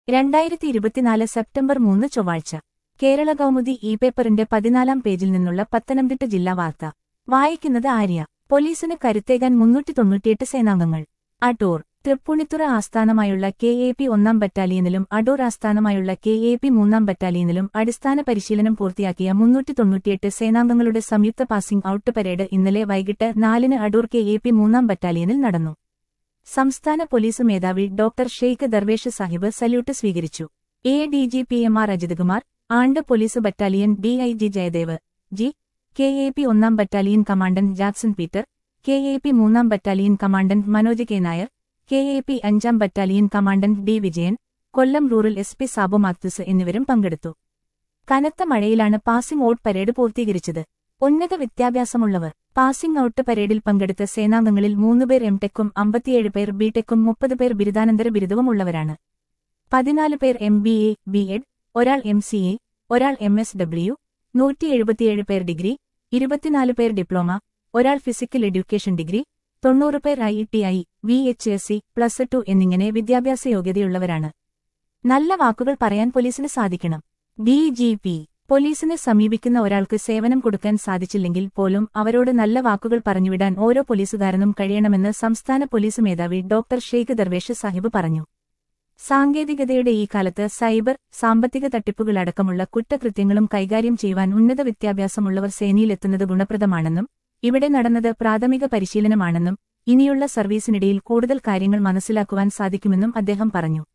രണ്ടായിരത്തി ഇരുപത്തിനാല് സെപ്റ്റംബർ മൂന്ന് ചൊവ്വാഴ്ച കേരള കൗമുദി ഇ പേപ്പറിന്റെ പതിനാലാം പേജിൽ നിന്നുള്ള പത്തനംതിട്ട ജില്ലാ വാർത്ത വായിക്കുന്നത് ആര്യ പോലീസിന് കരുത്തേകാൻ മുന്നൂറ്റി തൊണ്ണൂറ്റിയെട്ട് സേനാംഗങ്ങൾ അടൂർ തൃപ്പൂണിത്തുറ ആസ്ഥാനമായുള്ള കെ എ പി ഒന്നാം ബറ്റാലിയനിലും അടൂർ ആസ്ഥാനമായുള്ള കെ എ പി മൂന്നാം ബറ്റാലിയനിലും അടിസ്ഥാന പരിശീലനം പൂർത്തിയാക്കിയ മുന്നൂറ്റി തൊണ്ണൂറ്റിയെട്ട് സേനാംഗങ്ങളുടെ സംയുക്ത പാസിംഗ് ഔട്ട് പരേഡ് ഇന്നലെ വൈകിട്ട് നാലിന് അടൂർ കെ എ പി മൂന്നാം ബറ്റാലിയനിൽ നടന്നു സംസ്ഥാന പോലീസ് മേധാവി ഡോക്ടർ ഷെയ്ഖ് ദർവേഷ് സാഹിബ് സല്യൂട്ട് സ്വീകരിച്ചു A D G P M R Ajithkumar and police battalion D I G Jayadev G K A P ഒന്നാം battalion commandant Jackson Peter K A P മൂന്നാം battalion commandant Manoj K Nair K A P അഞ്ചാം battalion commandant D Vijayan Kollam rural S P Sabu Mathews എന്നിവരും പങ്കെടുത്തു കനത്ത മഴയിലാണ് passing out parade പൂർത്തീകരിച്ചത് ഉന്നത വിദ്യാഭ്യാസമുള്ളവർ പാസിംഗ് ഔട്ട് പരേഡിൽ പങ്കെടുത്ത സേനാംഗങ്ങളിൽ മൂന്നുപേർ എംടെക്കും അമ്പത്തിയേഴ് പേർ ബിടെക്കും മുപ്പത് പേർ ബിരുദാനന്തര ബിരുദവും ഉള്ളവരാണ് പതിനാല് പേർ M B A B Ed ഒരാൾ എം സി എ ഒരാൾ എം എസ് ഡബ്ല്യു നൂറ്റി എഴുപത്തിയേഴ് പേർ ഡിഗ്രി ഇരുപത്തിനാല് പേർ ഡിപ്ലോമ ഒരാൾ ഫിസിക്കൽ എഡ്യൂക്കേഷൻ ഡിഗ്രി തൊണ്ണൂറ് പേർ I T I V H S C plus two എന്നിങ്ങനെ വിദ്യാഭ്യാസ യോഗ്യതയുള്ളവരാണ് നല്ല വാക്കുകൾ പറയാൻ പോലീസിന് സാധിക്കണം ഡി ജി പി പോലീസിനെ സമീപിക്കുന്ന ഒരാൾക്ക് സേവനം കൊടുക്കാൻ സാധിച്ചില്ലെങ്കിൽ പോലും അവരോട് നല്ല വാക്കുകൾ പറഞ്ഞുവിടാൻ ഓരോ പോലീസുകാരനും കഴിയണമെന്ന് സംസ്ഥാന പോലീസ് മേധാവി ഡോക്ടർ ഷെയ്ഖ് ദർവേഷ് സാഹിബ് പറഞ്ഞു സാങ്കേതികതയുടെ ഈ കാലത്ത് സൈബർ സാമ്പത്തിക തട്ടിപ്പുകളടക്കമുള്ള കുറ്റകൃത്യങ്ങളും കൈകാര്യം ചെയ്യുവാൻ ഉന്നത വിദ്യാഭ്യാസമുള്ളവർ സേനയിലെത്തുന്നത് ഗുണപ്രദമാണെന്നും ഇവിടെ നടന്നത് പ്രാഥമിക പരിശീലനമാണെന്നും ഇനിയുള്ള സർവീസിനിടയിൽ കൂടുതൽ കാര്യങ്ങൾ മനസ്സിലാക്കുവാൻ സാധിക്കുമെന്നും അദ്ദേഹം പറഞ്ഞു